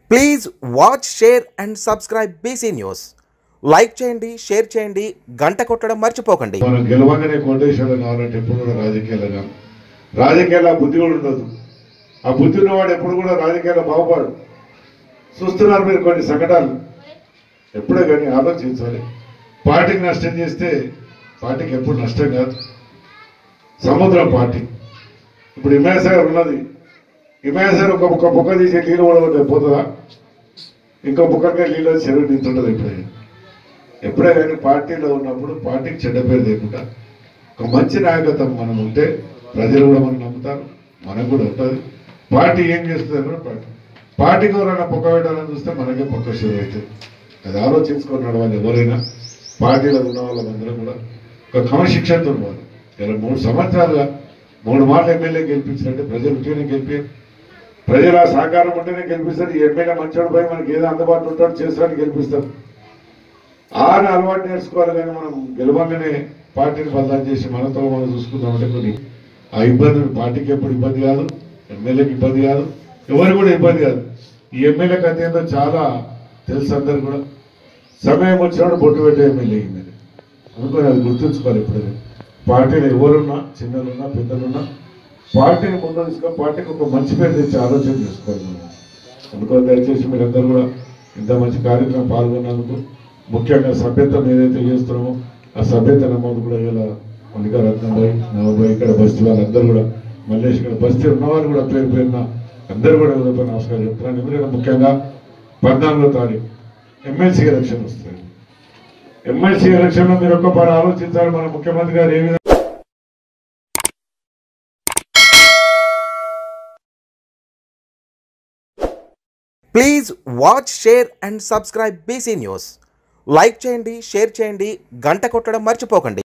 please watch share and subscribe BC news like చేయండి share చేయండి గంట కొట్టడం మర్చిపోకండి మనం గెలవగానే కోటేశ్వరం కావాలంటే ఎప్పుడు కూడా రాజకీయాలు కాదు రాజకీయాల బుద్ధి కూడా ఉండదు ఆ బుద్ధి ఉన్నవాడు ఎప్పుడు కూడా రాజకీయాలు బాగుపడు చూస్తున్నారు మీరు కొన్ని సంఘటనలు ఎప్పుడే కానీ ఆలోచించాలి పార్టీకి నష్టం చేస్తే పార్టీకి ఎప్పుడు నష్టం కాదు సముద్రం పార్టీ ఇప్పుడు హిమాయసాగర్ ఉన్నది హిమాయసాగర్ ఒక ఒక బుక్క తీసి నీళ్ళు కూడా పోతుందా ఇంకో బుక్కకే నీళ్ళు వచ్చి చెరువు నింతుంటుంది ఎప్పుడైనా ఎప్పుడే కానీ పార్టీలో ఉన్నప్పుడు పార్టీకి చెడ్డ పేరు లేకుండా ఒక మంచి నాయకత్వం మనం ఉంటే ప్రజలు కూడా మనం నమ్ముతారు మనకు కూడా ఉంటుంది పార్టీ ఏం చేస్తుంది కూడా పార్టీ పార్టీకి ఎవరైనా పొక్క పెట్టాలని చూస్తే మనకే పొక్క షురు అవుతుంది అది ఆలోచించుకొని నడవాలి ఎవరైనా పార్టీలో ఉన్న వాళ్ళందరం కూడా ఒక క్రమశిక్షణతో ఉండాలి ఇలా మూడు సంవత్సరాలుగా మూడు మార్లు ఎమ్మెల్యే గెలిపించారంటే ప్రజలు ఉట్టిగానే గెలిపారు ప్రజల సహకారం ఉంటేనే గెలిపిస్తారు ఈ ఎమ్మెల్యే మంచోడు పోయి మనకి ఏదో అందుబాటులో ఉంటాడు చేస్తారని గెలిపిస్తారు ఆరు అలవాటు నేర్చుకోవాలి కానీ మనం గెలవంగానే పార్టీని బదలాం చేసి మనతో మనం చూసుకుందామంటే కొన్ని ఆ ఇబ్బందులు పార్టీకి ఎప్పుడు ఇబ్బంది కాదు ఎమ్మెల్యేకి ఇబ్బంది కాదు ఎవరు కూడా ఇబ్బంది కాదు ఈ ఎమ్మెల్యే కథ ఏందో చాలా తెలుసు అందరు కూడా సమయం వచ్చినప్పుడు బొట్టు పెట్టే ఎమ్మెల్యే ఎమ్మెల్యే అనుకొని అది గుర్తుంచుకోవాలి ఎప్పుడైనా పార్టీలో ఎవరున్నా చిన్నలున్నా పెద్దలున్నా పార్టీని ముందు తీసుకొని పార్టీకి ఒక మంచి పేరు తెచ్చి ఆలోచన చేసుకోవాలి మనం అందుకని దయచేసి మీరందరూ కూడా ఇంత మంచి కార్యక్రమం పాల్గొన్నందుకు ముఖ్యంగా సభ్యత్వం ఏదైతే చేస్తున్నామో ఆ సభ్యత నమోదు కూడా ఇలా మల్లికా రత్నంబాయి నవబాయి ఇక్కడ బస్తీ వాళ్ళందరూ కూడా మల్లేష్ ఇక్కడ బస్తీ ఉన్నవారు కూడా పేరు పేరున అందరూ కూడా ఉదయపై నమస్కారం చెప్తున్నాను ఎందుకంటే ముఖ్యంగా పద్నాలుగో తారీఖు ఎమ్మెల్సీ ఎలక్షన్ వస్తుంది ఎమ్మెల్సీ ఎలక్షన్లో మీరు ఒక్కపారి ఆలోచించాలి మన ముఖ్యమంత్రి గారు ఏ విధంగా please watch share and subscribe BC news like చేయండి షేర్ చేయండి గంట కొట్టడం మర్చిపోకండి